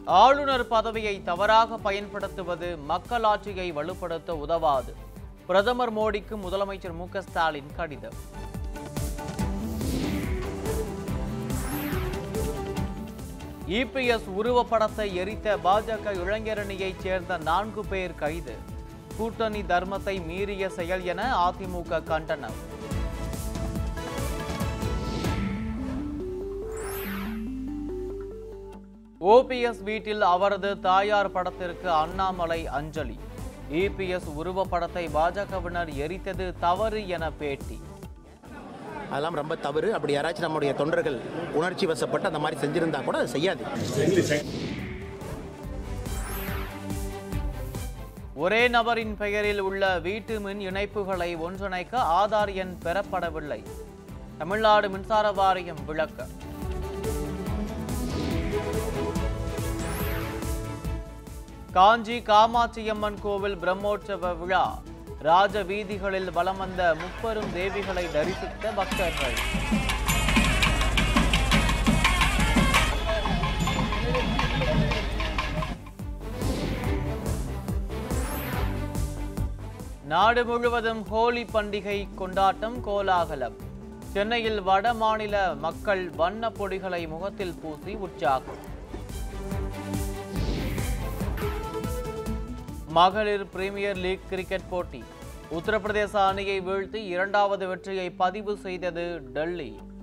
ஆளுநர் பதவியை தவறாக பயன்படுத்துவது மக்களாட்சியை வலுப்படுத்த உதவாது பிரதமர் மோடிக்கு முதலமைச்சர் மு க ஸ்டாலின் கடிதம் இபிஎஸ் உருவப்படத்தை எரித்த பாஜக இளைஞரணியைச் சேர்ந்த நான்கு பேர் கைது கூட்டணி தர்மத்தை மீறிய செயல் என அதிமுக கண்டனம் ஓபிஎஸ் வீட்டில் அவரது தாயார் படத்திற்கு அண்ணாமலை அஞ்சலி இபிஎஸ் உருவப்படத்தை பாஜகவினர் எரித்தது தவறு என பேட்டி அதெல்லாம் ரொம்ப தவறு அப்படி யாராச்சும் நம்முடைய தொண்டர்கள் உணர்ச்சி வசப்பட்டு அந்த மாதிரி செஞ்சிருந்தா கூட அதை செய்யாது ஒரே நபரின் பெயரில் உள்ள வீட்டு மின் இணைப்புகளை ஒன்றிணைக்க ஆதார் எண் பெறப்படவில்லை தமிழ்நாடு மின்சார வாரியம் விளக்கம் காஞ்சி காமாட்சியம்மன் கோவில் பிரம்மோற்சவ விழா ராஜ வீதிகளில் வலம் வந்த முப்பெரும் தேவிகளை தரிசித்த பக்தர்கள் நாடு முழுவதும் ஹோலி பண்டிகை கொண்டாட்டம் கோலாகலம் சென்னையில் வட மாநில மக்கள் வண்ண பொடிகளை முகத்தில் பூசி உற்சாகம் மகளிர் பிரீமியர் லீக் கிரிக்கெட் போட்டி உத்தரப்பிரதேச அணியை வீழ்த்தி இரண்டாவது வெற்றியை பதிவு செய்தது டெல்லி